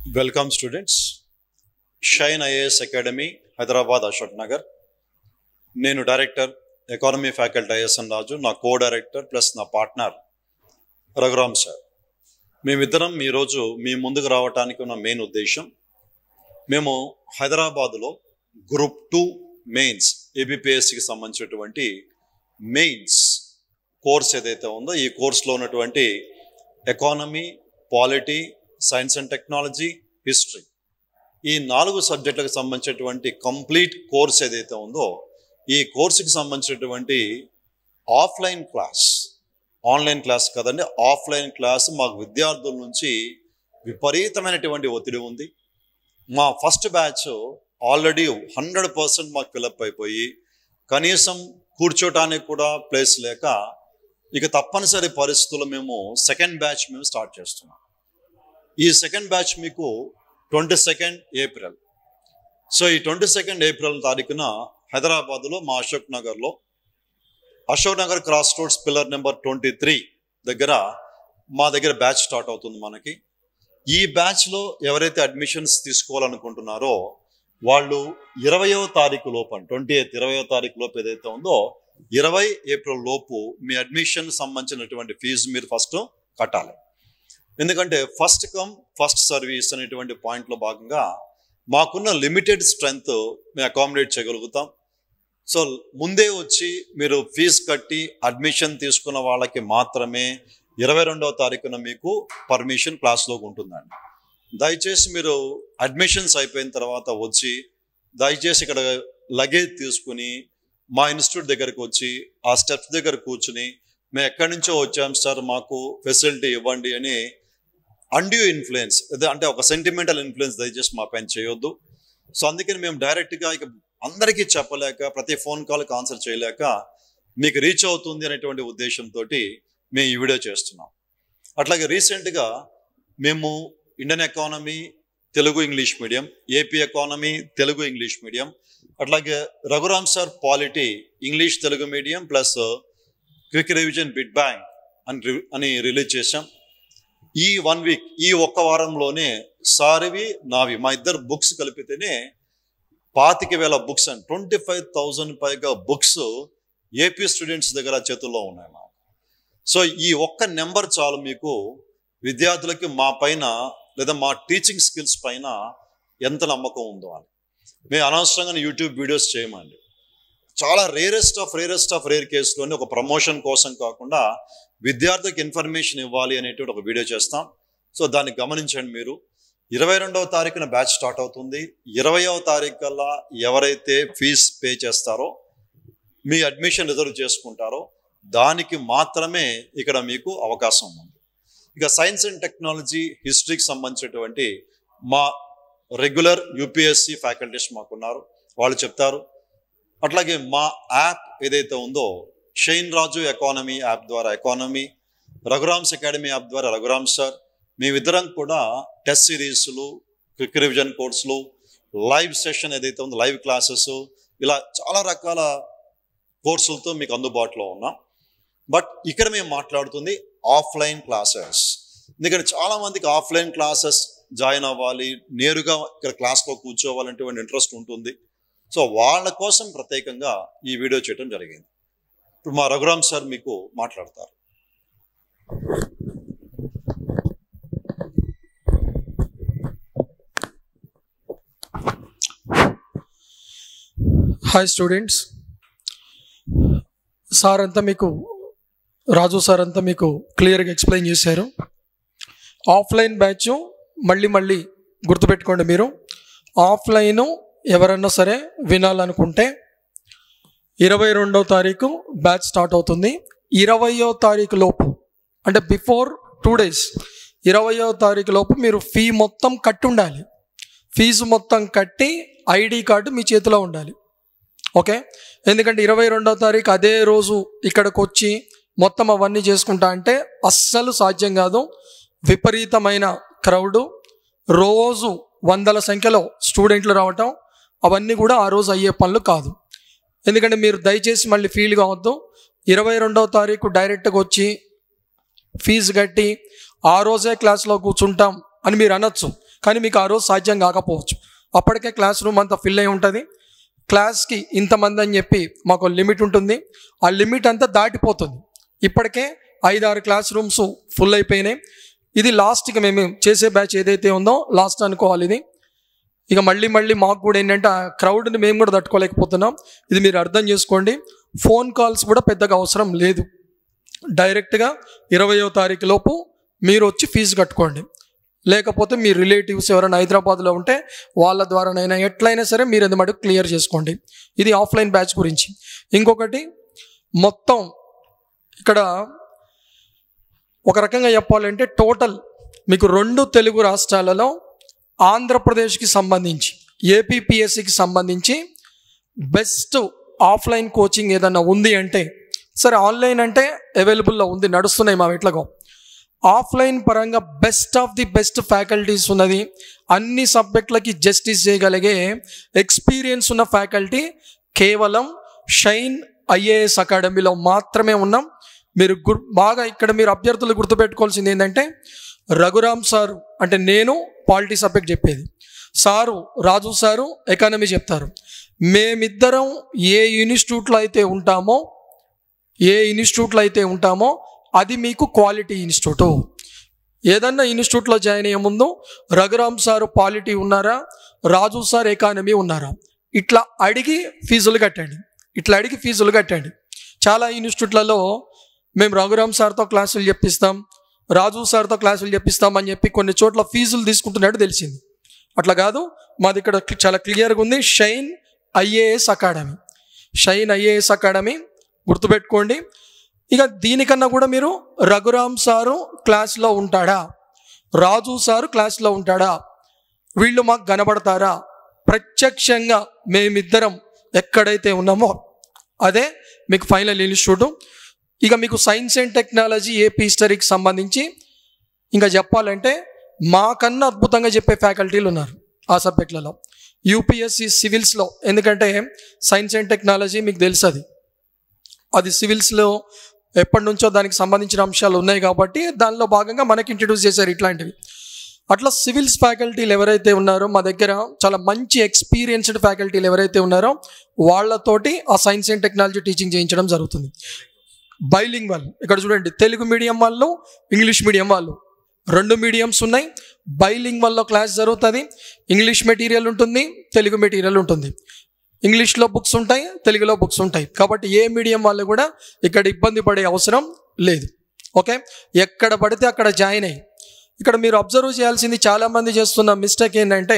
welcome students Shine IAS Academy Hyderabad Ashok Nagar నేను director economy faculty ISN Raju నా co director plus నా partner Raghuram sir మేమిద్దరం ఈరోజు మీ ముందుకు రావడానికి ఉన్న మెయిన్ ఉద్దేశం మేము హైదరాబాదులో గ్రూప్ టూ మెయిన్స్ ఏబిపిఎస్సికి సంబంధించినటువంటి మెయిన్స్ కోర్స్ ఏదైతే ఉందో ఈ కోర్సులో ఉన్నటువంటి economy polity science and technology history ఈ నాలుగు సబ్జెక్టులకు సంబంధించినటువంటి కంప్లీట్ కోర్స్ ఏదైతే ఉందో ఈ కోర్సుకి సంబంధించినటువంటి ఆఫ్లైన్ క్లాస్ ఆన్లైన్ క్లాస్ కదండి ఆఫ్లైన్ క్లాస్ మాకు విద్యార్థుల నుంచి విపరీతమైనటువంటి ఒత్తిడి ఉంది మా first batch already hundred percent మాకు ఫిలప్ అయిపోయి కనీసం కూర్చోటానికి కూడా ప్లేస్ లేక ఇక తప్పనిసరి పరిస్థితుల్లో మేము సెకండ్ బ్యాచ్ మేము స్టార్ట్ చేస్తున్నాం ఈ సెకండ్ బ్యాచ్ మీకు ట్వంటీ సెకండ్ ఏప్రిల్ సో ఈ ట్వంటీ సెకండ్ ఏప్రిల్ తారీఖున హైదరాబాద్లో మా అశోక్ నగర్లో Ashok Nagar cross roads pillar number twenty three దగ్గర మా దగ్గర బ్యాచ్ స్టార్ట్ అవుతుంది మనకి ఈ బ్యాచ్లో ఎవరైతే అడ్మిషన్స్ తీసుకోవాలనుకుంటున్నారో వాళ్ళు ఇరవయో తారీఖు లోపు ట్వంటీ ఎయిత్ ఇరవయో తారీఖు లోపు ఏదైతే ఉందో ఇరవై ఏప్రిల్ లోపు మీ అడ్మిషన్ సంబంధించినటువంటి ఫీజు మీరు ఫస్ట్ కట్టాలి ఎందుకంటే ఫస్ట్ కమ్ ఫస్ట్ సర్వీస్ అనేటువంటి పాయింట్లో భాగంగా మాకున్న లిమిటెడ్ స్ట్రెంగ్త్ మేము అకామిడేట్ చేయగలుగుతాం సో ముందే వచ్చి మీరు ఫీజు కట్టి అడ్మిషన్ తీసుకున్న వాళ్ళకి మాత్రమే ఇరవై రెండవ తారీఖున మీకు పర్మిషన్ క్లాస్లోకి ఉంటుందండి దయచేసి మీరు అడ్మిషన్స్ అయిపోయిన తర్వాత వచ్చి దయచేసి ఇక్కడ లగేజ్ తీసుకుని మా ఇన్స్టిట్యూట్ దగ్గరకు వచ్చి ఆ స్టెప్స్ దగ్గర కూర్చుని మేము ఎక్కడి నుంచో వచ్చాం సార్ మాకు ఫెసిలిటీ ఇవ్వండి అని అండ్యూ ఇన్ఫ్లుయెన్స్ అదే అంటే ఒక సెంటిమెంటల్ ఇన్ఫ్లుయెన్స్ దయచేసి మా పైన చేయొద్దు సో అందుకని మేము డైరెక్ట్గా ఇక అందరికీ చెప్పలేక ప్రతి ఫోన్ కాల్కి ఆన్సర్ చేయలేక మీకు రీచ్ అవుతుంది అనేటువంటి ఉద్దేశంతో మేము ఈ వీడియో చేస్తున్నాం అట్లాగే రీసెంట్గా మేము Indian economy Telugu English medium AP economy Telugu English medium అట్లాగే Raghuram sir polity English Telugu medium plus quick revision bit bank అని రి- అని రిలీజ్ చేశాం ఈ వన్ వీక్ ఈ ఒక్క వారంలోనే సారివి నావి మా ఇద్దరు బుక్స్ కలిపితేనే పాతిక వేల books and twenty five thousand పైగా బుక్స్ ఏపీ స్టూడెంట్స్ దగ్గర చేతుల్లో ఉన్నాయి మాకు సో ఈ ఒక్క నెంబర్ చాలు మీకు విద్యార్థులకి మా పైన లేదా మా టీచింగ్ స్కిల్స్ పైన ఎంత నమ్మకం ఉందో అని మేము అనవసరంగా యూట్యూబ్ వీడియోస్ చేయమండి చాలా rarest of rarest of rare కేసులోని ఒక ప్రమోషన్ కోసం కాకుండా విద్యార్థికి ఇన్ఫర్మేషన్ ఇవ్వాలి అనేటువంటి ఒక వీడియో చేస్తాం సో దాన్ని గమనించండి మీరు ఇరవై రెండవ తారీఖున బ్యాచ్ స్టార్ట్ అవుతుంది ఇరవయవ తారీఖు కల్లా ఎవరైతే ఫీజ్ పే చేస్తారో మీ అడ్మిషన్ రిజర్వ్ చేసుకుంటారో దానికి మాత్రమే ఇక్కడ మీకు అవకాశం ఉంది ఇక సైన్స్ అండ్ టెక్నాలజీ హిస్టరీకి సంబంధించినటువంటి మా రెగ్యులర్ యూపీఎస్సి ఫ్యాకల్టీస్ మాకున్నారు వాళ్ళు చెప్తారు అట్లాగే మా యాప్ ఏదైతే ఉందో షైన్ రాజు ఎకానమీ యాప్ ద్వారా ఎకానమీ రఘురామ్స్ అకాడమీ యాప్ ద్వారా రఘురామ్ సార్ మేమిద్దరం కూడా టెస్ట్ సిరీస్లు క్విక్ రివిజన్ కోర్సులు లైవ్ సెషన్ ఏదైతే ఉందో లైవ్ క్లాసెస్ ఇలా చాలా రకాల కోర్సులతో మీకు అందుబాటులో ఉన్నాం బట్ ఇక్కడ మేము మాట్లాడుతుంది ఆఫ్లైన్ క్లాసెస్ ఎందుకంటే చాలా మందికి ఆఫ్లైన్ క్లాసెస్ జాయిన్ అవ్వాలి నేరుగా ఇక్కడ క్లాస్లో కూర్చోవాలంటే ఇంట్రెస్ట్ ఉంటుంది సో వాళ్ళ కోసం ప్రత్యేకంగా ఈ వీడియో చేయడం జరిగింది ఇప్పుడు మా రఘురామ్ సార్ మీకు మాట్లాడతారు హాయ్ స్టూడెంట్స్ సార్ అంతా మీకు రాజు సార్ అంతా మీకు క్లియర్గా ఎక్స్ప్లెయిన్ చేశారు ఆఫ్లైన్ బ్యాచ్ మళ్ళీ మళ్ళీ గుర్తుపెట్టుకోండి మీరు ఆఫ్లైన్ ఎవరన్నా సరే వినాలనుకుంటే ఇరవై రెండవ తారీఖు బ్యాచ్ స్టార్ట్ అవుతుంది ఇరవయో తారీఖు లోపు అంటే బిఫోర్ టూ డేస్ ఇరవయో తారీఖు లోపు మీరు ఫీ మొత్తం కట్టి ఉండాలి ఫీజు మొత్తం కట్టి ఐడి కార్డు మీ చేతిలో ఉండాలి ఓకే ఎందుకంటే ఇరవై రెండవ తారీఖు అదే రోజు ఇక్కడికి వచ్చి మొత్తం అవన్నీ చేసుకుంటా అంటే అస్సలు సాధ్యం కాదు విపరీతమైన క్రౌడు రోజు వందల సంఖ్యలో స్టూడెంట్లు రావటం అవన్నీ కూడా ఆ రోజు అయ్యే పనులు కాదు ఎందుకంటే మీరు దయచేసి మళ్ళీ ఫీల్ కావద్దు ఇరవై రెండవ తారీఖు డైరెక్ట్గా వచ్చి ఫీజు కట్టి ఆ రోజే క్లాస్లో కూర్చుంటాం అని మీరు అనొచ్చు కానీ మీకు ఆ రోజు సాధ్యం కాకపోవచ్చు అప్పటికే క్లాస్ రూమ్ అంతా ఫిల్ అయి ఉంటుంది క్లాస్కి ఇంతమంది అని చెప్పి మాకు లిమిట్ ఉంటుంది ఆ లిమిట్ అంతా దాటిపోతుంది ఇప్పటికే ఐదారు క్లాస్ రూమ్స్ ఫుల్ అయిపోయినాయి ఇది లాస్ట్కి మేము చేసే బ్యాచ్ ఏదైతే ఉందో లాస్ట్ అనుకోవాలి ఇది ఇక మళ్ళీ మళ్ళీ మాకు కూడా ఏంటంటే ఆ క్రౌడ్ని మేము కూడా తట్టుకోలేకపోతున్నాం ఇది మీరు అర్థం చేసుకోండి ఫోన్ కాల్స్ కూడా పెద్దగా అవసరం లేదు డైరెక్ట్గా ఇరవయో తారీఖు లోపు మీరు వచ్చి ఫీజు కట్టుకోండి లేకపోతే మీ రిలేటివ్స్ ఎవరైనా హైదరాబాద్లో ఉంటే వాళ్ళ ద్వారానైనా ఎట్లయినా సరే మీరు అది మటుకు క్లియర్ చేసుకోండి ఇది ఆఫ్లైన్ బ్యాచ్ గురించి ఇంకొకటి మొత్తం ఇక్కడ ఒక రకంగా చెప్పాలంటే టోటల్ మీకు రెండు తెలుగు రాష్ట్రాలలో ఆంధ్రప్రదేశ్కి సంబంధించి ఏపీపీఎస్సికి సంబంధించి బెస్ట్ ఆఫ్లైన్ కోచింగ్ ఏదన్నా ఉంది అంటే సరే ఆన్లైన్ అంటే అవైలబుల్లో ఉంది నడుస్తున్నాయి మా ఎట్లాగో ఆఫ్లైన్ పరంగా best of the best faculties ఉన్నది అన్ని సబ్జెక్టులకి జస్టిస్ చేయగలిగే ఎక్స్పీరియన్స్ ఉన్న ఫ్యాకల్టీ కేవలం షైన్ ఐఏఎస్ అకాడమీలో మాత్రమే ఉన్నాం మీరు గుర్ బాగా ఇక్కడ మీరు అభ్యర్థులు గుర్తుపెట్టుకోవాల్సింది ఏంటంటే రఘురామ్ సారు అంటే నేను పాలిటీ సబ్జెక్ట్ చెప్పేది సారు రాజు సారు ఎకానమీ చెప్తారు మేమిద్దరం ఏ ఇన్స్టిట్యూట్లో అయితే ఉంటామో ఏ ఇన్స్టిట్యూట్లో అయితే ఉంటామో అది మీకు క్వాలిటీ ఇన్స్టిట్యూట్ ఏదన్నా ఇన్స్టిట్యూట్లో జాయిన్ అయ్యే ముందు రఘురామ్ సార్ పాలిటీ ఉన్నారా రాజు సార్ ఎకానమీ ఉన్నారా ఇట్లా అడిగి ఫీజులు కట్టండి ఇట్లా అడిగి ఫీజులు కట్టండి చాలా ఇన్స్టిట్యూట్లలో మేము రఘురామ్ సార్తో క్లాసులు చెప్పిస్తాం రాజు సార్తో క్లాసులు చెప్పిస్తాం అని చెప్పి కొన్ని చోట్ల ఫీజులు తీసుకుంటున్నట్టు తెలిసింది అట్లా కాదు మాది ఇక్కడ చాలా క్లియర్గా ఉంది Shine IAS Academy Shine IAS Academy గుర్తుపెట్టుకోండి ఇక దీనికన్నా కూడా మీరు రఘురామ్ సారు క్లాస్లో ఉంటాడా రాజు సారు క్లాస్లో ఉంటాడా వీళ్ళు మాకు కనబడతారా ప్రత్యక్షంగా మేమిద్దరం ఎక్కడైతే ఉన్నామో అదే మీకు ఫైనల్ ఇన్స్టిట్యూట్ ఇక మీకు సైన్స్ అండ్ టెక్నాలజీ ఏపీ హిస్టరీకి సంబంధించి ఇంకా చెప్పాలంటే మాకన్నా అద్భుతంగా చెప్పే ఫ్యాకల్టీలు ఉన్నారు ఆ సబ్జెక్టులలో యూపీఎస్సి సివిల్స్లో ఎందుకంటే సైన్స్ అండ్ టెక్నాలజీ మీకు తెలుసు అది అది సివిల్స్లో ఎప్పటి నుంచో దానికి సంబంధించిన అంశాలు ఉన్నాయి కాబట్టి దానిలో భాగంగా మనకి ఇంట్రడ్యూస్ చేశారు ఇట్లాంటివి అట్లా సివిల్స్ ఫ్యాకల్టీలు ఎవరైతే ఉన్నారో మా దగ్గర చాలా మంచి ఎక్స్పీరియన్స్డ్ ఫ్యాకల్టీలు ఎవరైతే ఉన్నారో వాళ్ళతోటి ఆ సైన్స్ అండ్ టెక్నాలజీ టీచింగ్ చేయించడం జరుగుతుంది బైలింగ్ వాళ్ళు ఇక్కడ చూడండి తెలుగు మీడియం వాళ్ళు ఇంగ్లీష్ మీడియం వాళ్ళు రెండు మీడియంస్ ఉన్నాయి బైలింగ్ వల్ల క్లాస్ జరుగుతుంది ఇంగ్లీష్ మెటీరియల్ ఉంటుంది తెలుగు మెటీరియల్ ఉంటుంది ఇంగ్లీష్లో బుక్స్ ఉంటాయి తెలుగులో బుక్స్ ఉంటాయి కాబట్టి ఏ మీడియం వాళ్ళు కూడా ఇక్కడ ఇబ్బంది పడే అవసరం లేదు ఓకే ఎక్కడ పడితే అక్కడ జాయిన్ అయ్యి ఇక్కడ మీరు అబ్జర్వ్ చేయాల్సింది చాలామంది చేస్తున్న మిస్టేక్ ఏంటంటే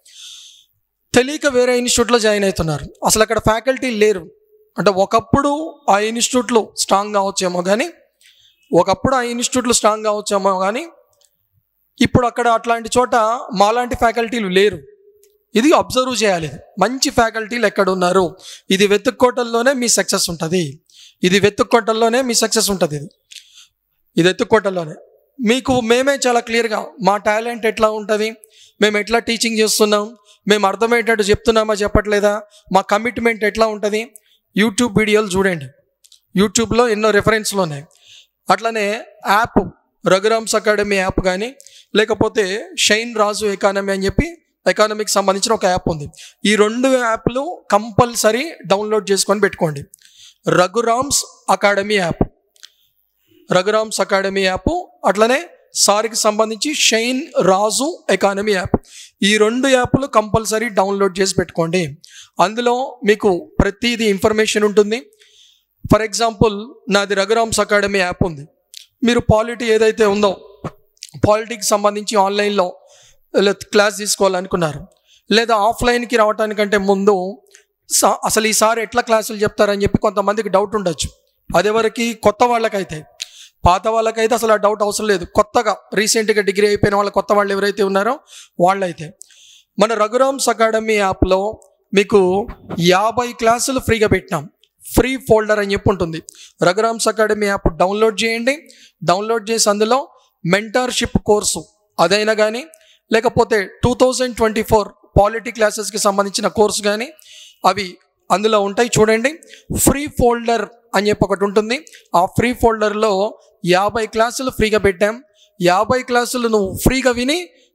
తెలియక వేరే ఇన్స్టిట్యూట్లో జాయిన్ అవుతున్నారు అసలు అక్కడ ఫ్యాకల్టీ లేరు అంటే ఒకప్పుడు ఆ ఇన్స్టిట్యూట్లు స్ట్రాంగ్ కావచ్చేమో కానీ ఒకప్పుడు ఆ ఇన్స్టిట్యూట్లు స్ట్రాంగ్ కావచ్చేమో కానీ ఇప్పుడు అక్కడ అట్లాంటి చోట మాలాంటి ఫ్యాకల్టీలు లేరు ఇది అబ్జర్వ్ చేయాలి మంచి ఫ్యాకల్టీలు ఎక్కడ ఉన్నారు ఇది వెతుక్కోవటంలోనే మీ సక్సెస్ ఉంటుంది ఇది వెతుక్కోవటంలోనే మీ సక్సెస్ ఉంటుంది ఇది ఇది వెతుక్కోవటంలోనే మీకు మేమే చాలా క్లియర్గా మా టాలెంట్ ఎట్లా ఉంటుంది మేము ఎట్లా టీచింగ్ చేస్తున్నాం మేము అర్థమయ్యేటట్టు చెప్తున్నామా చెప్పట్లేదా మా కమిట్మెంట్ ఎట్లా ఉంటుంది యూట్యూబ్ వీడియోలు చూడండి యూట్యూబ్లో ఎన్నో రెఫరెన్స్లు ఉన్నాయి అట్లనే యాప్ రఘురామ్స్ అకాడమీ యాప్ కానీ లేకపోతే షైన్ రాజు ఎకానమీ అని చెప్పి ఎకానమీకి సంబంధించిన ఒక యాప్ ఉంది ఈ రెండు యాప్లు కంపల్సరీ డౌన్లోడ్ చేసుకొని పెట్టుకోండి Raghuram's Academy app Raghuram's Academy app అట్లనే సార్కి సంబంధించి షైన్ రాజు ఎకానమీ యాప్ ఈ రెండు యాప్లు కంపల్సరీ డౌన్లోడ్ చేసి పెట్టుకోండి అందులో మీకు ప్రతిదీ ఇన్ఫర్మేషన్ ఉంటుంది ఫర్ ఎగ్జాంపుల్ నాది రఘురామ్స్ అకాడమీ యాప్ ఉంది మీరు పాలిటీ ఏదైతే ఉందో పాలిటీకి సంబంధించి ఆన్లైన్లో క్లాస్ తీసుకోవాలనుకున్నారు లేదా ఆఫ్లైన్కి రావడానికంటే ముందు సా- అసలు ఈసారి ఎట్లా క్లాసులు చెప్తారని చెప్పి కొంతమందికి డౌట్ ఉండొచ్చు అదెవరికి కొత్త వాళ్ళకైతే పాత వాళ్ళకైతే అసలు ఆ డౌట్ అవసరం లేదు కొత్తగా రీసెంట్గా డిగ్రీ అయిపోయిన వాళ్ళ కొత్త వాళ్ళు ఎవరైతే ఉన్నారో వాళ్ళైతే మన రఘురామ్స్ అకాడమీ యాప్లో మీకు యాభై క్లాసులు ఫ్రీగా పెట్టినాం ఫ్రీ ఫోల్డర్ అని చెప్పి ఉంటుంది రఘురామ్స్ అకాడమీ యాప్ డౌన్లోడ్ చేయండి డౌన్లోడ్ చేసి అందులో మెంటర్షిప్ కోర్సు అదైనా కానీ లేకపోతే two thousand twenty four polity క్లాసెస్కి సంబంధించిన కోర్సు కానీ అవి అందులో ఉంటాయి చూడండి ఫ్రీ ఫోల్డర్ అని చెప్పి ఒకటి ఉంటుంది ఆ ఫ్రీ ఫోల్డర్లో యాభై క్లాసులు ఫ్రీగా పెట్టాం యాభై క్లాసులు నువ్వు ఫ్రీగా విని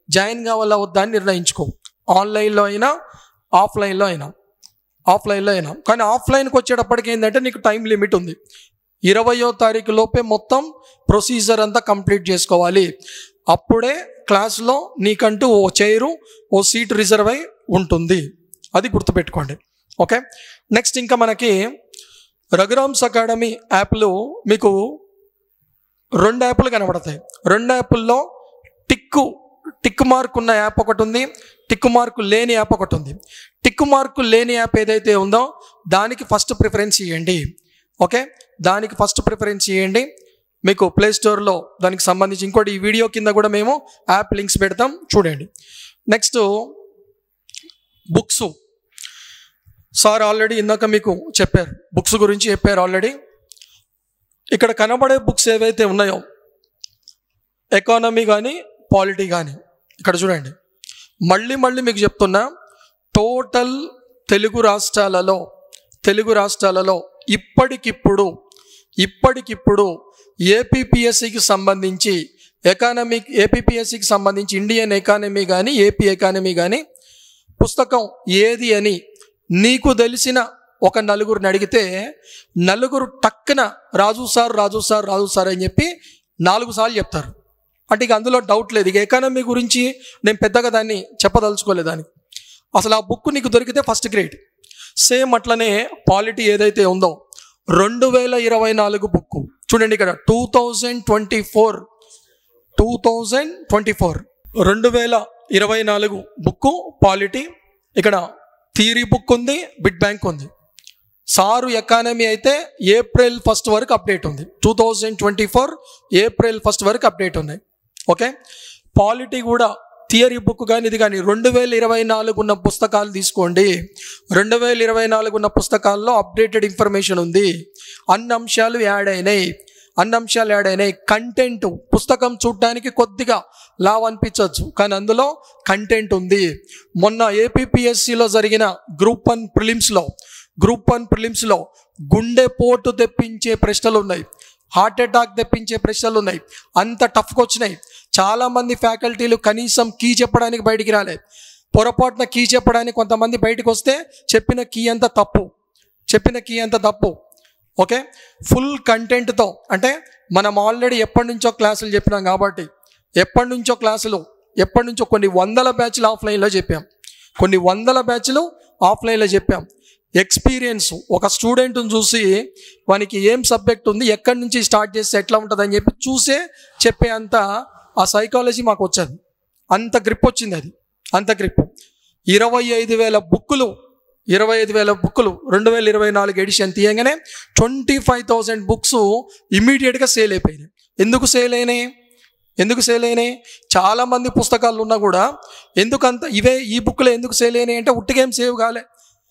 జాయిన్ కావాలా వద్దా అని నిర్ణయించుకో ఆన్లైన్లో అయినా ఆఫ్లైన్లో అయినా ఆఫ్లైన్లో అయినా కానీ ఆఫ్లైన్కి వచ్చేటప్పటికి ఏంటంటే నీకు టైం లిమిట్ ఉంది ఇరవయో తారీఖు లోపే మొత్తం ప్రొసీజర్ అంతా కంప్లీట్ చేసుకోవాలి అప్పుడే క్లాస్లో నీకంటూ ఓ చైరు ఓ సీట్ రిజర్వ్ అయి ఉంటుంది అది గుర్తుపెట్టుకోండి ఓకే నెక్స్ట్ ఇంకా మనకి రఘురామ్స్ అకాడమీ యాప్లు మీకు రెండు యాప్లు కనబడతాయి రెండు యాప్ల్లో టిక్కు టిక్ మార్క్ ఉన్న యాప్ ఒకటి ఉంది టిక్ మార్క్ లేని యాప్ ఒకటి ఉంది టిక్ మార్క్ లేని యాప్ ఏదైతే ఉందో దానికి ఫస్ట్ ప్రిఫరెన్స్ ఇవ్వండి ఓకే దానికి ఫస్ట్ ప్రిఫరెన్స్ ఇవ్వండి మీకు ప్లే స్టోర్లో దానికి సంబంధించి ఇంకోటి ఈ వీడియో కింద కూడా మేము యాప్ లింక్స్ పెడతాం చూడండి నెక్స్ట్ బుక్స్ సార్ ఆల్రెడీ ఇందాక మీకు చెప్పారు బుక్స్ గురించి చెప్పారు ఆల్రెడీ ఇక్కడ కనబడే బుక్స్ ఏవైతే ఉన్నాయో ఎకానమీ కానీ పాలిటీ కానీ ఇక్కడ చూడండి మళ్ళీ మళ్ళీ మీకు చెప్తున్నా టోటల్ తెలుగు రాష్ట్రాలలో తెలుగు రాష్ట్రాలలో ఇప్పటికిప్పుడు ఇప్పటికిప్పుడు ఏపీపీఎస్సికి సంబంధించి ఎకానమీ ఏపీపీఎస్సికి సంబంధించి ఇండియన్ ఎకానమీ కానీ ఏపీ ఎకానమీ కానీ పుస్తకం ఏది అని నీకు తెలిసిన ఒక నలుగురిని అడిగితే నలుగురు టక్కున Raju sir Raju sir Raju sir అని చెప్పి నాలుగు సార్లు చెప్తారు అంటే ఇక అందులో డౌట్ లేదు ఇక ఎకానమీ గురించి నేను పెద్దగా దాన్ని చెప్పదలుచుకోలేదు దానికి అసలు ఆ బుక్ నీకు దొరికితే ఫస్ట్ గ్రేడ్ సేమ్ అట్లనే పాలిటీ ఏదైతే ఉందో రెండు వేల ఇరవై నాలుగు బుక్ చూడండి ఇక్కడ two thousand twenty four two thousand twenty four రెండు వేల ఇరవై నాలుగు బుక్ పాలిటీ ఇక్కడ థియరీ బుక్ ఉంది బిడ్ బ్యాంక్ ఉంది సారు ఎకానమీ అయితే ఏప్రిల్ ఫస్ట్ వరకు అప్డేట్ ఉంది two thousand twenty four April first వరకు అప్డేట్ ఉన్నాయి ఓకే పాలిటీ కూడా థియరీ బుక్ కానీ ఇది కానీ రెండు వేల ఇరవై నాలుగు ఉన్న పుస్తకాలు తీసుకోండి రెండు వేల ఇరవై నాలుగు ఉన్న పుస్తకాల్లో అప్డేటెడ్ ఇన్ఫర్మేషన్ ఉంది అన్ని అంశాలు యాడ్ అయినాయి అన్ని అంశాలు యాడ్ అయినాయి కంటెంట్ పుస్తకం చూడటానికి కొద్దిగా లావ్ అనిపించవచ్చు కానీ అందులో కంటెంట్ ఉంది మొన్న ఏపీపీఎస్సిలో జరిగిన గ్రూప్ వన్ ప్రిలిమ్స్లో గ్రూప్ వన్ ప్రిలిమ్స్లో గుండె పోటు తెప్పించే ప్రశ్నలు ఉన్నాయి హార్ట్ అటాక్ తెప్పించే ప్రశ్నలు ఉన్నాయి అంత టఫ్గా వచ్చినాయి చాలామంది ఫ్యాకల్టీలు కనీసం కీ చెప్పడానికి బయటికి రాలేదు పొరపాటున కీ చెప్పడానికి కొంతమంది బయటకు వస్తే చెప్పిన కీ అంత తప్పు చెప్పిన కీ అంత తప్పు ఓకే ఫుల్ కంటెంట్తో అంటే మనం ఆల్రెడీ ఎప్పటి నుంచో క్లాసులు చెప్పినాం కాబట్టి ఎప్పటి నుంచో క్లాసులు ఎప్పటి నుంచో కొన్ని వందల బ్యాచ్లు ఆఫ్లైన్లో చెప్పాం కొన్ని వందల బ్యాచ్లు ఆఫ్లైన్లో చెప్పాం ఎక్స్పీరియన్స్ ఒక స్టూడెంట్ని చూసి వానికి ఏం సబ్జెక్ట్ ఉంది ఎక్కడి నుంచి స్టార్ట్ చేస్తే ఎట్లా ఉంటుంది అని చెప్పి చూసే చెప్పే అంత ఆ సైకాలజీ మాకు వచ్చేది అంత గ్రిప్ వచ్చింది అది అంత గ్రిప్ ఇరవై ఐదు వేల బుక్కులు ఇరవై ఐదు వేల బుక్కులు రెండు వేల ఇరవై నాలుగు ఎడిషన్ తీయగానే ట్వంటీ ఫైవ్ థౌజండ్ బుక్స్ ఇమీడియట్గా సేల్ అయిపోయినాయి ఎందుకు సేల్ అయినాయి ఎందుకు సేల్ అయినాయి చాలామంది పుస్తకాలు ఉన్నా కూడా ఎందుకంత ఇవే ఈ బుక్లో ఎందుకు సేల్ అయినాయి అంటే ఉట్టిగేం సేవ్ కాలే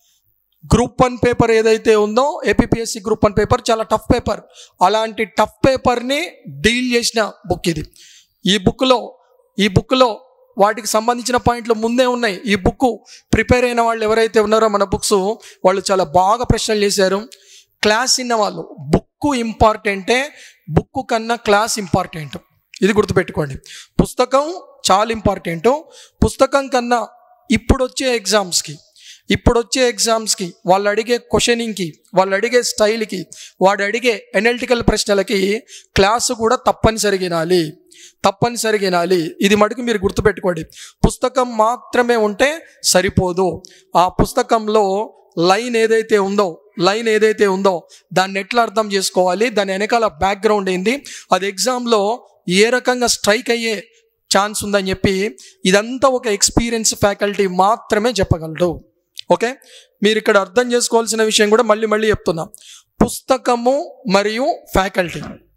గ్రూప్ వన్ పేపర్ ఏదైతే ఉందో ఏపీఎస్సి గ్రూప్ వన్ పేపర్ చాలా టఫ్ పేపర్ అలాంటి టఫ్ పేపర్ని డీల్ చేసిన బుక్ ఇది ఈ బుక్లో ఈ బుక్లో వాటికి సంబంధించిన పాయింట్లు ముందే ఉన్నాయి ఈ బుక్ ప్రిపేర్ అయిన వాళ్ళు ఎవరైతే ఉన్నారో మన బుక్స్ వాళ్ళు చాలా బాగా ప్రశ్నలు చేశారు క్లాస్ ఇన్న వాళ్ళు బుక్ ఇంపార్టెంటే బుక్ కన్నా క్లాస్ ఇంపార్టెంట్ ఇది గుర్తుపెట్టుకోండి పుస్తకం చాలా ఇంపార్టెంట్ పుస్తకం కన్నా ఇప్పుడు వచ్చే ఎగ్జామ్స్కి ఇప్పుడు వచ్చే ఎగ్జామ్స్కి వాళ్ళు అడిగే క్వశ్చనింగ్కి వాళ్ళు అడిగే స్టైల్కి వాడు అడిగే ఎనలిటికల్ ప్రశ్నలకి క్లాసు కూడా తప్పనిసరిగా వినాలి తప్పనిసరిగా వినాలి ఇది మటుకు మీరు గుర్తుపెట్టుకోండి పుస్తకం మాత్రమే ఉంటే సరిపోదు ఆ పుస్తకంలో లైన్ ఏదైతే ఉందో లైన్ ఏదైతే ఉందో దాన్ని ఎట్లా అర్థం చేసుకోవాలి దాని వెనకాల బ్యాక్గ్రౌండ్ ఏంది అది ఎగ్జామ్లో ఏ రకంగా స్ట్రైక్ అయ్యే ఛాన్స్ ఉందని చెప్పి ఇదంతా ఒక ఎక్స్పీరియన్స్ ఫ్యాకల్టీ మాత్రమే చెప్పగలరు ఓకే మీరు ఇక్కడ అర్థం చేసుకోవాల్సిన విషయం కూడా మళ్ళీ మళ్ళీ చెప్తున్నా పుస్తకము మరియు ఫ్యాకల్టీ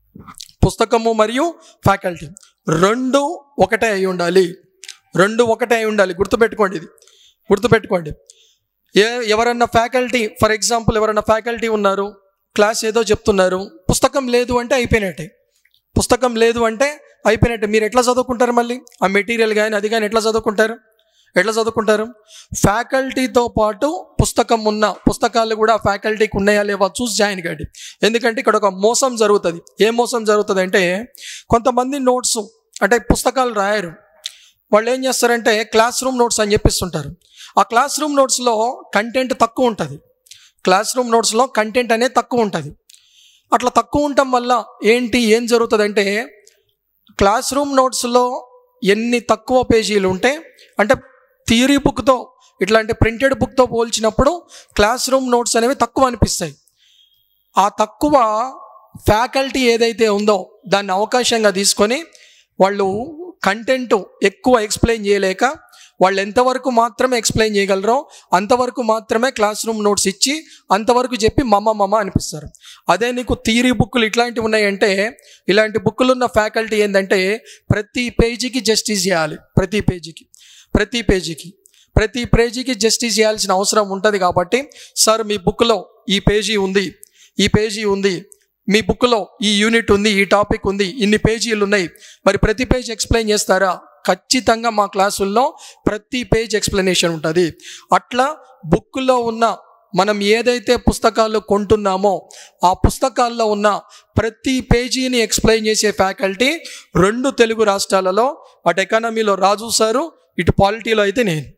పుస్తకము మరియు ఫ్యాకల్టీ రెండు ఒకటే అయి ఉండాలి రెండు ఒకటే అయి ఉండాలి గుర్తుపెట్టుకోండి ఇది గుర్తుపెట్టుకోండి ఏ ఎవరన్నా ఫ్యాకల్టీ ఫర్ ఎగ్జాంపుల్ ఎవరన్నా ఫ్యాకల్టీ ఉన్నారు క్లాస్ ఏదో చెప్తున్నారు పుస్తకం లేదు అంటే అయిపోయినట్టే పుస్తకం లేదు అంటే అయిపోయినట్టే మీరు ఎట్లా చదువుకుంటారు మళ్ళీ ఆ మెటీరియల్ కానీ అది కానీ ఎట్లా చదువుకుంటారు ఎట్లా చదువుకుంటారు ఫ్యాకల్టీతో పాటు పుస్తకం ఉన్న పుస్తకాలు కూడా ఫ్యాకల్టీకి ఉన్నాయా లేవా చూసి జాయిన్ కాండి ఎందుకంటే ఇక్కడ ఒక మోసం జరుగుతుంది ఏ మోసం జరుగుతుంది అంటే కొంతమంది నోట్స్ అంటే పుస్తకాలు రాయరు వాళ్ళు ఏం చేస్తారంటే క్లాస్ రూమ్ నోట్స్ అని చెప్పిస్తుంటారు ఆ క్లాస్ రూమ్ నోట్స్లో కంటెంట్ తక్కువ ఉంటుంది క్లాస్ రూమ్ నోట్స్లో కంటెంట్ అనేది తక్కువ ఉంటుంది అట్లా తక్కువ ఉండటం వల్ల ఏంటి ఏం జరుగుతుందంటే క్లాస్ రూమ్ నోట్స్లో ఎన్ని తక్కువ పేజీలు ఉంటే అంటే థియరీ బుక్తో ఇట్లాంటి ప్రింటెడ్ బుక్తో పోల్చినప్పుడు క్లాస్ రూమ్ నోట్స్ అనేవి తక్కువ అనిపిస్తాయి ఆ తక్కువ ఫ్యాకల్టీ ఏదైతే ఉందో దాన్ని అవకాశంగా తీసుకొని వాళ్ళు కంటెంట్ ఎక్కువ ఎక్స్ప్లెయిన్ చేయలేక వాళ్ళు ఎంతవరకు మాత్రమే ఎక్స్ప్లెయిన్ చేయగలరో అంతవరకు మాత్రమే క్లాస్ రూమ్ నోట్స్ ఇచ్చి అంతవరకు చెప్పి మమ్మ మమ్మ అనిపిస్తారు అదే నీకు థియరీ బుక్కులు ఇట్లాంటివి ఉన్నాయంటే ఇలాంటి బుక్కులు ఉన్న ఫ్యాకల్టీ ఏంటంటే ప్రతి పేజీకి జస్టిస్ చేయాలి ప్రతి పేజీకి ప్రతి పేజీకి ప్రతి పేజీకి జస్టిస్ చేయాల్సిన అవసరం ఉంటుంది కాబట్టి సార్ మీ బుక్లో ఈ పేజీ ఉంది ఈ పేజీ ఉంది మీ బుక్లో ఈ యూనిట్ ఉంది ఈ టాపిక్ ఉంది ఇన్ని పేజీలు ఉన్నాయి మరి ప్రతి పేజ్ ఎక్స్ప్లెయిన్ చేస్తారా ఖచ్చితంగా మా క్లాసుల్లో ప్రతి పేజ్ ఎక్స్ప్లెనేషన్ ఉంటుంది అట్లా బుక్లో ఉన్న మనం ఏదైతే పుస్తకాలు కొంటున్నామో ఆ పుస్తకాల్లో ఉన్న ప్రతి పేజీని ఎక్స్ప్లెయిన్ చేసే ఫ్యాకల్టీ రెండు తెలుగు రాష్ట్రాలలో అటు ఎకానమీలో రాజు సారు ఇటు పాలిటీలో అయితే నేను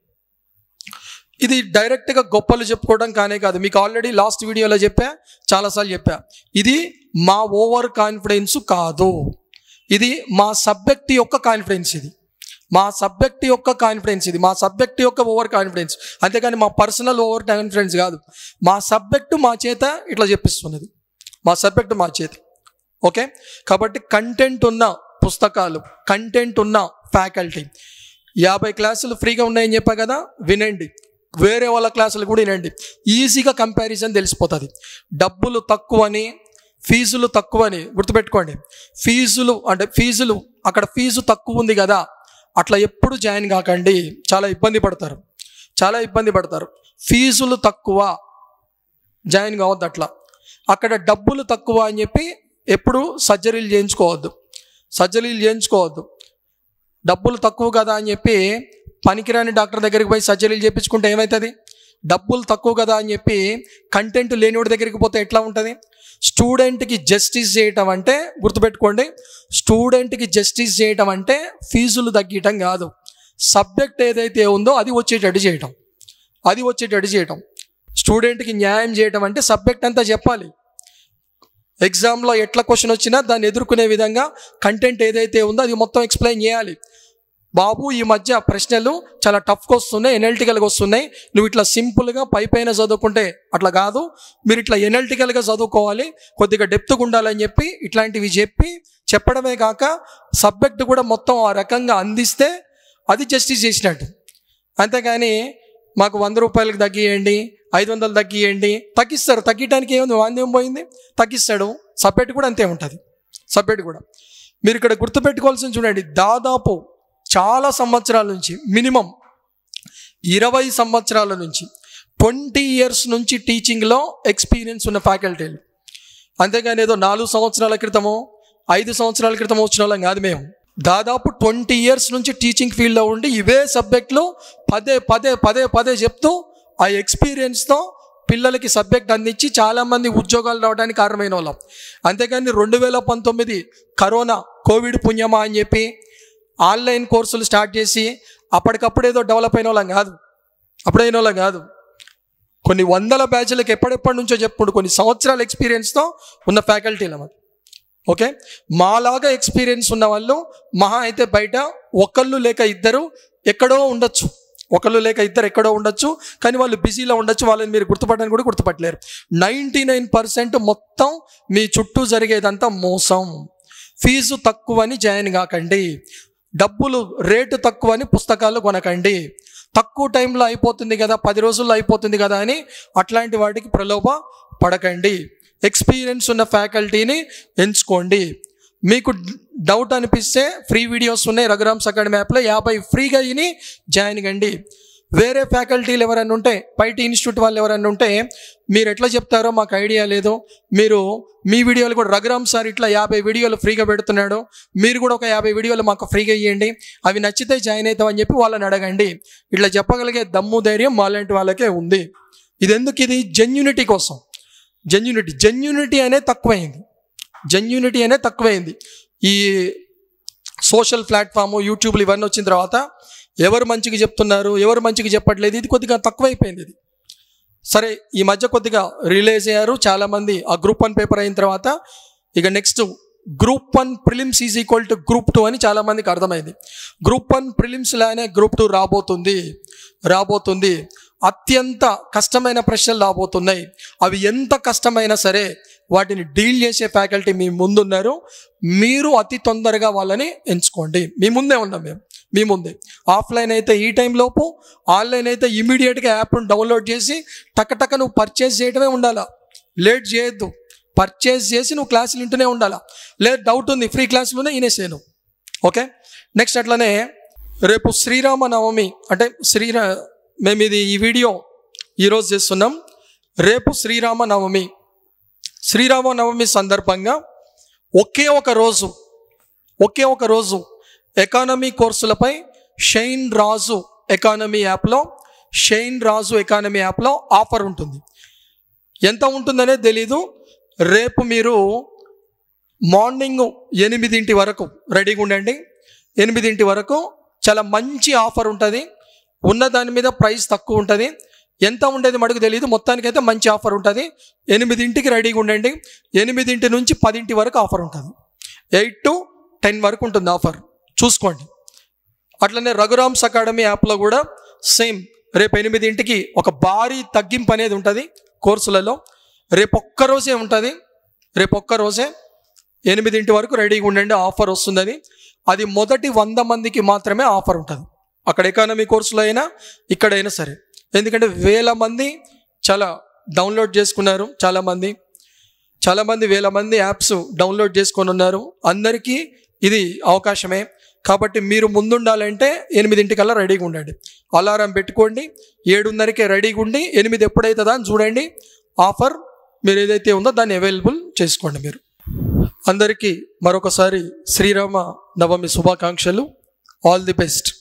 ఇది డైరెక్ట్గా గొప్పలు చెప్పుకోవడం కానే కాదు మీకు ఆల్రెడీ లాస్ట్ వీడియోలో చెప్పా చాలాసార్లు చెప్పా ఇది మా ఓవర్ కాన్ఫిడెన్స్ కాదు ఇది మా సబ్జెక్ట్ యొక్క కాన్ఫిడెన్స్ ఇది మా సబ్జెక్ట్ యొక్క కాన్ఫిడెన్స్ ఇది మా సబ్జెక్ట్ యొక్క ఓవర్ కాన్ఫిడెన్స్ అంతేకాని మా పర్సనల్ ఓవర్ కాన్ఫిడెన్స్ కాదు మా సబ్జెక్టు మా చేత ఇట్లా చెప్పిస్తున్నది మా సబ్జెక్టు మా చేత ఓకే కాబట్టి కంటెంట్ ఉన్న పుస్తకాలు కంటెంట్ ఉన్న ఫ్యాకల్టీ యాభై క్లాసులు ఫ్రీగా ఉన్నాయని చెప్పా కదా వినండి వేరే వాళ్ళ క్లాసులు కూడా వినండి ఈజీగా కంపారిజన్ తెలిసిపోతుంది డబ్బులు తక్కువని ఫీజులు తక్కువని గుర్తుపెట్టుకోండి ఫీజులు అంటే ఫీజులు అక్కడ ఫీజు తక్కువ ఉంది కదా అట్లా ఎప్పుడు జాయిన్ కాకండి చాలా ఇబ్బంది పడతారు చాలా ఇబ్బంది పడతారు ఫీజులు తక్కువ జాయిన్ కావద్దు అట్లా అక్కడ డబ్బులు తక్కువ అని చెప్పి ఎప్పుడు సర్జరీలు చేయించుకోవద్దు సర్జరీలు చేయించుకోవద్దు డబ్బులు తక్కువ కదా అని చెప్పి పనికిరాని డాక్టర్ దగ్గరికి పోయి సర్జరీలు చేయించుకుంటే ఏమవుతుంది డబ్బులు తక్కువ కదా అని చెప్పి కంటెంట్ లేనివాడి దగ్గరికి పోతే ఎట్లా ఉంటుంది స్టూడెంట్కి జస్టిస్ చేయటం అంటే గుర్తుపెట్టుకోండి స్టూడెంట్కి జస్టిస్ చేయటం అంటే ఫీజులు తగ్గించడం కాదు సబ్జెక్ట్ ఏదైతే ఉందో అది వచ్చేటట్టు చేయటం అది వచ్చేటట్టు చేయటం స్టూడెంట్కి న్యాయం చేయటం అంటే సబ్జెక్ట్ అంతా చెప్పాలి ఎగ్జామ్లో ఎట్లా క్వశ్చన్ వచ్చినా దాన్ని ఎదుర్కొనే విధంగా కంటెంట్ ఏదైతే ఉందో అది మొత్తం ఎక్స్ప్లెయిన్ చేయాలి బాబు ఈ మధ్య ప్రశ్నలు చాలా టఫ్గా వస్తున్నాయి ఎనల్టికల్గా వస్తున్నాయి నువ్వు ఇట్లా సింపుల్గా పై పైన చదువుకుంటే అట్లా కాదు మీరు ఇట్లా ఎనల్టికల్గా చదువుకోవాలి కొద్దిగా డెప్త్గా ఉండాలని చెప్పి ఇట్లాంటివి చెప్పి చెప్పడమే కాక సబ్జెక్ట్ కూడా మొత్తం ఆ రకంగా అందిస్తే అది జస్టిస్ చేసినట్టు అంతేగాని మాకు వంద రూపాయలకు తగ్గియండి ఐదు వందలు తగ్గియండి తగ్గిస్తారు తగ్గించడానికి ఏముంది వాంది ఏం పోయింది తగ్గిస్తాడు సబ్జెక్ట్ కూడా అంతే ఉంటుంది సబ్జెక్ట్ కూడా మీరు ఇక్కడ గుర్తుపెట్టుకోవాల్సింది చూడండి దాదాపు చాలా సంవత్సరాల నుంచి మినిమం ఇరవై సంవత్సరాల నుంచి ట్వంటీ ఇయర్స్ నుంచి టీచింగ్లో ఎక్స్పీరియన్స్ ఉన్న ఫ్యాకల్టీలు అంతేగాని ఏదో నాలుగు సంవత్సరాల క్రితమో ఐదు సంవత్సరాల క్రితం వచ్చిన వాళ్ళం కాదు మేము దాదాపు ట్వంటీ ఇయర్స్ నుంచి టీచింగ్ ఫీల్డ్లో ఉండి ఇవే సబ్జెక్టులు పదే పదే పదే పదే చెప్తూ ఆ ఎక్స్పీరియన్స్తో పిల్లలకి సబ్జెక్ట్ అందించి చాలామంది ఉద్యోగాలు రావడానికి కారణమైన వాళ్ళం అంతేగాని రెండు వేల పంతొమ్మిది కరోనా కోవిడ్ పుణ్యమా అని చెప్పి ఆన్లైన్ కోర్సులు స్టార్ట్ చేసి అప్పటికప్పుడు ఏదో డెవలప్ అయిన వాళ్ళం కాదు అప్పుడైన వాళ్ళం కాదు కొన్ని వందల బ్యాచ్లకు ఎప్పటిప్పటి నుంచో చెప్పుడు కొన్ని సంవత్సరాల ఎక్స్పీరియన్స్తో ఉన్న ఫ్యాకల్టీలు అన్నమాట ఓకే మాలాగా ఎక్స్పీరియన్స్ ఉన్న వాళ్ళు మహా అయితే బయట ఒకళ్ళు లేక ఇద్దరు ఎక్కడో ఉండొచ్చు ఒకళ్ళు లేక ఇద్దరు ఎక్కడో ఉండొచ్చు కానీ వాళ్ళు బిజీలో ఉండొచ్చు వాళ్ళని మీరు గుర్తుపట్టడానికి కూడా గుర్తుపట్టలేరు నైంటీ నైన్ పర్సెంట్ మొత్తం మీ చుట్టూ జరిగేదంతా మోసం ఫీజు తక్కువని జాయిన్ కాకండి డబ్బులు రేటు తక్కువని పుస్తకాలు కొనకండి తక్కువ టైంలో అయిపోతుంది కదా పది రోజుల్లో అయిపోతుంది కదా అని అట్లాంటి వాటికి ప్రలోభ పడకండి ఎక్స్పీరియన్స్ ఉన్న ఫ్యాకల్టీని ఎంచుకోండి మీకు డౌట్ అనిపిస్తే ఫ్రీ వీడియోస్ ఉన్నాయి రఘురామ్స్ అకాడమీ యాప్లో యాభై ఫ్రీగా ఇని జాయిన్ కండి వేరే ఫ్యాకల్టీలు ఎవరైనా ఉంటే బయట ఇన్స్టిట్యూట్ వాళ్ళు ఎవరైనా ఉంటే మీరు ఎట్లా చెప్తారో మాకు ఐడియా లేదు మీరు మీ వీడియోలు కూడా రఘురామ్ సార్ ఇట్లా యాభై వీడియోలు ఫ్రీగా పెడుతున్నాడు మీరు కూడా ఒక యాభై వీడియోలు మాకు ఫ్రీగా ఇవ్వండి అవి నచ్చితే జాయిన్ అవుతాం అని చెప్పి వాళ్ళని అడగండి ఇట్లా చెప్పగలిగే దమ్ము ధైర్యం మాలాంటి వాళ్ళకే ఉంది ఇది ఎందుకు ఇది జెన్యునిటీ కోసం జెన్యునిటీ జెన్యునిటీ అనేది తక్కువైంది జెన్యునిటీ అనేది తక్కువైంది ఈ సోషల్ ప్లాట్ఫామ్ యూట్యూబ్లు ఇవన్నీ వచ్చిన తర్వాత ఎవరు మంచిగా చెప్తున్నారు ఎవరు మంచిగా చెప్పట్లేదు ఇది కొద్దిగా తక్కువైపోయింది ఇది సరే ఈ మధ్య కొద్దిగా రిలీజ్ అయ్యారు చాలామంది ఆ గ్రూప్ వన్ పేపర్ అయిన తర్వాత ఇక next group one prelims is equal to group two అని చాలామందికి అర్థమైంది గ్రూప్ వన్ ప్రిలిమ్స్ లానే గ్రూప్ టూ రాబోతుంది రాబోతుంది అత్యంత కష్టమైన ప్రశ్నలు రాబోతున్నాయి అవి ఎంత కష్టమైనా సరే వాటిని డీల్ చేసే ఫ్యాకల్టీ మీ ముందున్నారు మీరు అతి తొందరగా వాళ్ళని ఎంచుకోండి మీ ముందే ఉన్నాం మేము మీ ముందే ఆఫ్లైన్ అయితే ఈ టైం లోపు ఆన్లైన్ అయితే ఇమీడియట్గా యాప్ను డౌన్లోడ్ చేసి టక్కటక్క నువ్వు పర్చేస్ చేయడమే ఉండాలా లేట్ చేయొద్దు పర్చేస్ చేసి నువ్వు క్లాసులు వింటూనే ఉండాలా లేదు డౌట్ ఉంది ఫ్రీ క్లాసులోనే వినేసాను ఓకే నెక్స్ట్ అట్లనే రేపు శ్రీరామ నవమి అంటే శ్రీరా మేము ఇది ఈ వీడియో ఈరోజు చేస్తున్నాం రేపు శ్రీరామ నవమి శ్రీరామ నవమి సందర్భంగా ఒకే ఒక రోజు ఒకే ఒక రోజు ఎకానమీ కోర్సులపై షైన్ రాజు ఎకానమీ యాప్లో షైన్ రాజు ఎకానమీ యాప్లో ఆఫర్ ఉంటుంది ఎంత ఉంటుందనేది తెలీదు రేపు మీరు మార్నింగ్ ఎనిమిదింటి వరకు రెడీగా ఉండండి ఎనిమిదింటి వరకు చాలా మంచి ఆఫర్ ఉంటుంది ఉన్న దాని మీద ప్రైస్ తక్కువ ఉంటుంది ఎంత ఉండేది మడుగు తెలియదు మొత్తానికైతే మంచి ఆఫర్ ఉంటుంది ఎనిమిదింటికి రెడీగా ఉండండి ఎనిమిదింటి నుంచి పదింటి వరకు ఆఫర్ ఉంటుంది ఎయిట్ టు టెన్ వరకు ఉంటుంది ఆఫర్ చూసుకోండి అట్లనే రఘురామ్స్ అకాడమీ యాప్లో కూడా సేమ్ రేపు ఎనిమిదింటికి ఒక భారీ తగ్గింపు అనేది ఉంటుంది కోర్సులలో రేపు ఒక్క రోజే ఉంటుంది రేపు ఒక్క రోజే ఎనిమిదింటి వరకు రెడీగా ఉండండి ఆఫర్ వస్తుందని అది మొదటి వంద మందికి మాత్రమే ఆఫర్ ఉంటుంది అక్కడ ఎకానమీ కోర్సులో అయినా ఇక్కడైనా సరే ఎందుకంటే వేల మంది చాలా డౌన్లోడ్ చేసుకున్నారు చాలామంది చాలామంది వేల మంది యాప్స్ డౌన్లోడ్ చేసుకొని ఉన్నారు అందరికీ ఇది అవకాశమే కాబట్టి మీరు ముందుండాలంటే ఎనిమిదింటికల్లా రెడీగా ఉండండి అలారం పెట్టుకోండి ఏడున్నరకే రెడీగా ఉండి ఎనిమిది ఎప్పుడైతుందా అని చూడండి ఆఫర్ మీరు ఏదైతే ఉందో దాన్ని అవైలబుల్ చేసుకోండి మీరు అందరికీ మరొకసారి శ్రీరామ నవమి శుభాకాంక్షలు ఆల్ ది బెస్ట్